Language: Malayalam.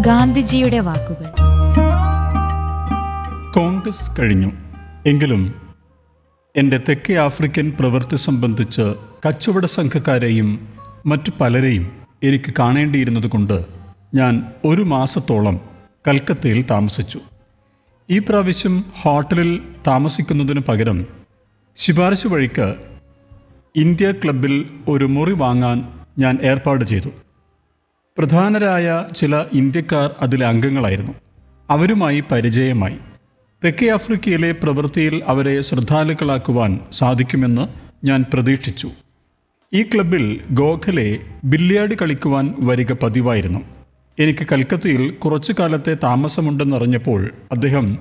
ഗാന്ധിജിയുടെ വാക്കുകൾ കോൺഗ്രസ് കഴിഞ്ഞു എങ്കിലും എൻ്റെ തെക്കേ ആഫ്രിക്കൻ പ്രവൃത്തി സംബന്ധിച്ച് കച്ചവട സംഘക്കാരെയും മറ്റു പലരെയും എനിക്ക് കാണേണ്ടിയിരുന്നത് കൊണ്ട് ഞാൻ ഒരു മാസത്തോളം കൽക്കത്തയിൽ താമസിച്ചു ഈ പ്രാവശ്യം ഹോട്ടലിൽ താമസിക്കുന്നതിന് പകരം ശുപാർശ വഴിക്ക് ഇന്ത്യ ക്ലബിൽ ഒരു മുറി വാങ്ങാൻ ഞാൻ ഏർപ്പാട് ചെയ്തു പ്രധാനരായ ചില ഇന്ത്യക്കാർ അതിലെ അംഗങ്ങളായിരുന്നു അവരുമായി പരിചയമായി തെക്കേ ആഫ്രിക്കയിലെ പ്രവൃത്തിയിൽ അവരെ ശ്രദ്ധാലുക്കളാക്കുവാൻ സാധിക്കുമെന്ന് ഞാൻ പ്രതീക്ഷിച്ചു ഈ ക്ലബിൽ ഗോഖലെ ബില്ലിയാടി കളിക്കുവാൻ വരിക പതിവായിരുന്നു എനിക്ക് കൽക്കത്തയിൽ കുറച്ചു കാലത്തെ താമസമുണ്ടെന്നറിഞ്ഞപ്പോൾ അദ്ദേഹം